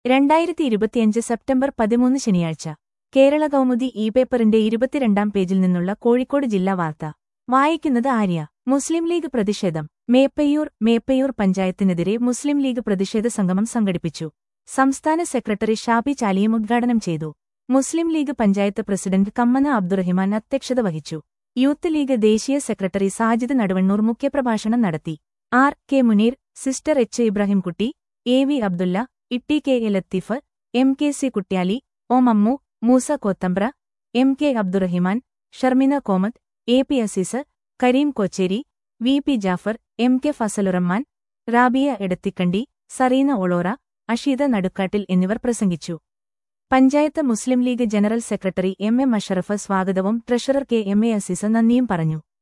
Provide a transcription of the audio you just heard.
രണ്ടായിരത്തി ഇരുപത്തിയഞ്ച് സെപ്റ്റംബർ പതിമൂന്ന് ശനിയാഴ്ച കേരള കൗമുദി ഇ പേപ്പറിന്റെ ഇരുപത്തിരണ്ടാം പേജിൽ നിന്നുള്ള കോഴിക്കോട് ജില്ലാ വാർത്ത വായിക്കുന്നത് ആര്യ മുസ്ലിം ലീഗ് പ്രതിഷേധം മേപ്പയ്യൂർ മേപ്പയ്യൂർ പഞ്ചായത്തിനെതിരെ മുസ്ലിം ലീഗ് പ്രതിഷേധ സംഗമം സംഘടിപ്പിച്ചു സംസ്ഥാന സെക്രട്ടറി ഷാബി ചാലിയും ഉദ്ഘാടനം ചെയ്തു മുസ്ലിം ലീഗ് പഞ്ചായത്ത് പ്രസിഡന്റ് കമ്മന അബ്ദുറഹിമാൻ അധ്യക്ഷത വഹിച്ചു യൂത്ത് ലീഗ് ദേശീയ സെക്രട്ടറി സാജിദ് നടുവണ്ണൂർ മുഖ്യപ്രഭാഷണം നടത്തി R K Muneer sister H Ibrahimkutty A V Abdulla Itty K A Latheef M K C Kutyali O Mammu Moosa Kothambra M K Abdurahiman Sharmina Komath A P Azeez Kareem Kochery V P Jafar M K ഫസലുറഹ്മാൻ Rabiya Edathikandi Sareena Olora Asheeda Nadukkattil എന്നിവർ പ്രസംഗിച്ചു panchayat Muslim League general secretary M M Ashraf സ്വാഗതവും treasurer K M A Azeez നന്ദിയും പറഞ്ഞു